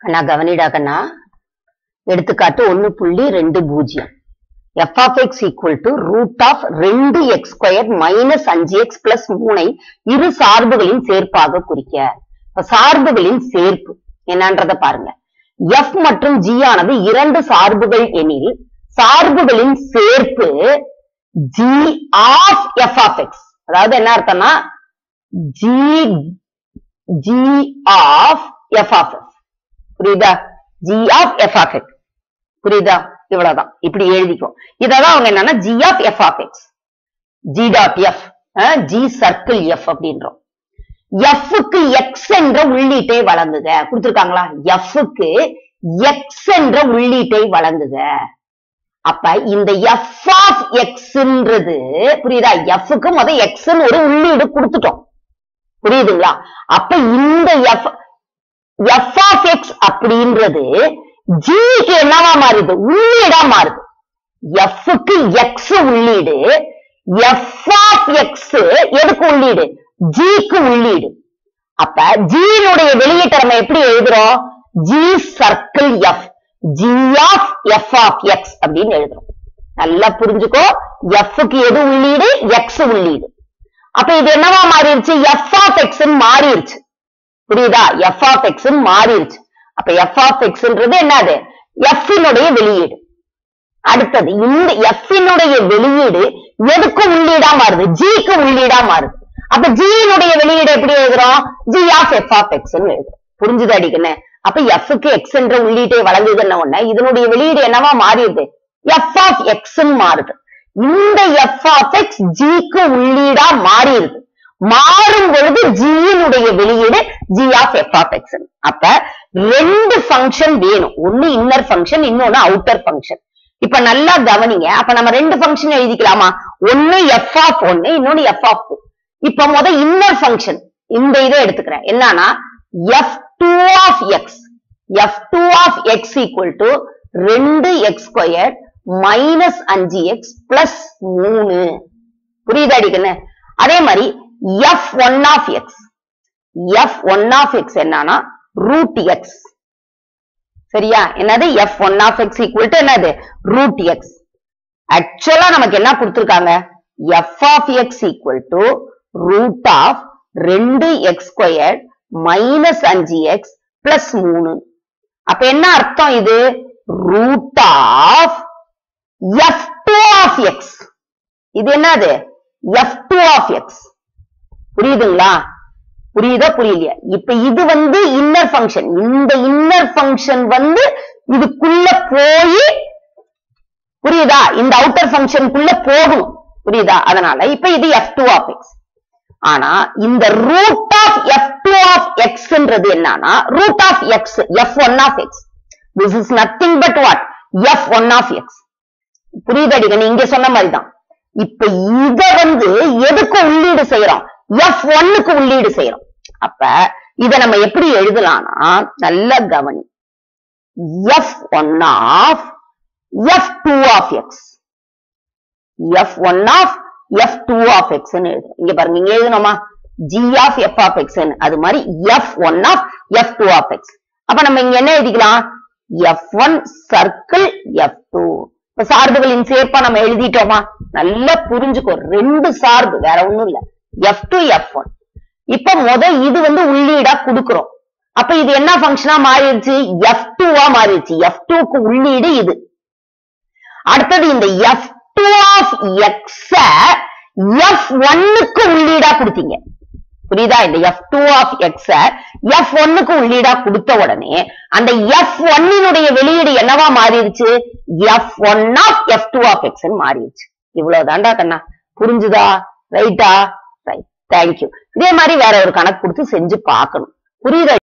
கண்ணா கவனிடா கண்ணா எடுத்துக்காட்டு ஒண்ணு புள்ளி ரெண்டு பூஜ்ஜியம் f of x equal to root of ரெண்டு எக்ஸ் ஸ்கொயர் மைனஸ் அஞ்சு எக்ஸ் பிளஸ் மூனை இரு சார்புகளின் சேர்ப்பாக குறிக்க இப்ப சார்புகளின் சேர்ப்பு என்னன்றத பாருங்க எஃப் மற்றும் ஜி ஆனது இரண்டு சார்புகள் எனில் சார்புகளின் சேர்ப்பு g of f of x அதாவது என்ன அர்த்தம்னா g g of f of x புரியுதா g of f of x புரியுதா இவ்வளவுதான் இப்படி எழுதிக்கும் இததான் அவங்க என்னன்னா g of f of x g dot f g circle f அப்படின்றோம் எஃப்க்கு எக்ஸ் என்ற உள்ளீட்டை வழங்குக கொடுத்திருக்காங்களா எஃப்க்கு எக்ஸ் என்ற உள்ளீட்டை வழங்குக அப்ப இந்த எஃப் ஆஃப் எக்ஸ்ன்றது புரியுதா எஃப்க்கு முத எக்ஸ் ஒரு உள்ளீடு கொடுத்துட்டோம் புரியுதுங்களா அப்ப இந்த எஃப் எஃப் ஆஃப் எக்ஸ் அப்படின்றது ஜிக்கு என்னவா மாறுது உள்ளீடா மாறுது எஃப்க்கு எக்ஸ் உள்ளீடு எஃப் ஆஃப் எக்ஸ் எதுக்கு உள்ளீடு ஜிக்கு உள்ளீடு அப்ப ஜியினுடைய வெளியீட்டை நம்ம எப்படி எழுதுறோம் g circle f g of f of x அப்படின்னு எழுதுறோம் நல்லா புரிஞ்சுக்கோ எஃப்க்கு எது உள்ளீடு எக்ஸ் உள்ளீடு அப்ப இது என்னவா மாறிடுச்சு எஃப் ஆஃப் எக்ஸ் மாறிடுச்சு புரியுதா எஃப் ஆஃப் எக்ஸ் மாறிடுச்சு அப்ப எஃப் ஆஃப் எக்ஸ்ன்றது என்னது எஃப் வெளியீடு அடுத்தது இந்த எஃப் வெளியீடு எதுக்கு உள்ளீடா மாறுது ஜிக்கு உள்ளீடா மாறுது அப்ப ஜியினுடைய வெளியீடு எப்படி எழுதுறோம் g of f of x எழுதுறோம் புரிஞ்சுது அடிக்கண்ணே அப்ப எஃப்க்கு எக்ஸ் என்ற உள்ளீட்டை வழங்குதுன்ன உடனே இதனுடைய வெளியீடு என்னவா மாறிடுது எஃப் ஆஃப் எக்ஸ் மாறுது இந்த எஃப் ஆஃப் எக்ஸ் ஜிக்கு உள்ளீடா மாறிடுது மாறும் பொழுது ஜியினுடைய வெளியீடு g of f of x அப்ப ரெண்டு ஃபங்க்ஷன் வேணும் ஒன்னு இன்னர் ஃபங்க்ஷன் இன்னொன்னு அவுட்டர் ஃபங்க்ஷன் இப்ப நல்லா கவனிங்க அப்ப நம்ம ரெண்டு ஃபங்க்ஷன் எழுதிக்கலாமா ஒன்னு எஃப் ஆஃப் ஒன்னு இன்னொன்னு எஃப் ஆஃப் டூ இப்ப முத இன்னர் ஃபங்க்ஷன் இந்த இதை எடுத்துக்கிறேன் என்னன்னா f two of x f two of x equal to ரெண்டு எக்ஸ் ஸ்கொயர் மைனஸ் அஞ்சு எக்ஸ் பிளஸ் மூணு புரியுதா அடிக்கண்ணு அதே மாதிரி f one of x f one of x என்னன்னா ரூட் எக்ஸ் சரியா என்னது f one of x equal to என்னது ரூட் எக்ஸ் ஆக்சுவலா நமக்கு என்ன கொடுத்திருக்காங்க f of x equal to root of ரெண்டு எக்ஸ் ஸ்கொயர் மைனஸ் அஞ்சு எக்ஸ் பிளஸ் மூணு அப்ப என்ன அர்த்தம் இது root of f two of x இது என்னது எஃப் டூ ஆஃப் எக்ஸ் புரியுதுங்களா புரியுதா புரியலையா இப்ப இது வந்து இன்னர் ஃபங்க்ஷன் இந்த இன்னர் ஃபங்க்ஷன் வந்து இதுக்குள்ள போய் புரியுதா இந்த அவுட்டர் ஃபங்க்ஷனுக்குள்ள போகணும் புரியுதா அதனால இப்ப இது எஃப் டூ ஆஃப் எக்ஸ் ஆனா இந்த root of f two of எக்ஸ்ன்றது என்னன்னா root of x f one of x this is nothing but what f one of x புரியுதடிங்க நீ இங்க சொன்ன மாதிரி தான் இப்ப இத வந்து எதுக்கு உள்ளீடு செய்யறோம் எஃப் ஒன்னுக்கு உள்ளீடு செய்யறோம் அப்ப இத நம்ம எப்படி எழுதலாம்னா நல்ல கவனி f one of f two of x f one of f two of x எழுதுறோம் இங்க பாருங்க இங்க எழுதணுமா g of f of x அது மாதிரி f one of f two of x அப்ப நம்ம இங்க என்ன எழுதிக்கலாம் f one circle f two இப்ப சார்புகளின் சேர்ப்பா நம்ம எழுதிட்டோமா நல்லா புரிஞ்சுக்கோ ரெண்டு சார்பு வேற ஒண்ணும் இல்ல எஃப் டூ எஃப் ஒன் இப்ப முத இது வந்து உள்ளீடா குடுக்குறோம் அப்ப இது என்ன ஃபங்க்ஷனா மாறிடுச்சு எஃப் டூவா மாறிடுச்சு எஃப் டூக்கு உள்ளீடு இது அடுத்தது இந்த f two of x f ஒன்னுக்கு உள்ளீடா கொடுத்தீங்க புரியுதா இந்த f two of x f ஒன்னுக்கு உள்ளீடா கொடுத்த உடனே அந்த எஃப் ஒன்னினுடைய வெளியீடு என்னவா மாறிடுச்சு f one of f two of x மாறிடுச்சு இவ்வளவுதான்டா கண்ணா புரிஞ்சுதா ரைட்டா ரைட் தேங்க்யூ இதே மாதிரி வேற ஒரு கணக்கு கொடுத்து செஞ்சு பார்க்கணும் புரியுதா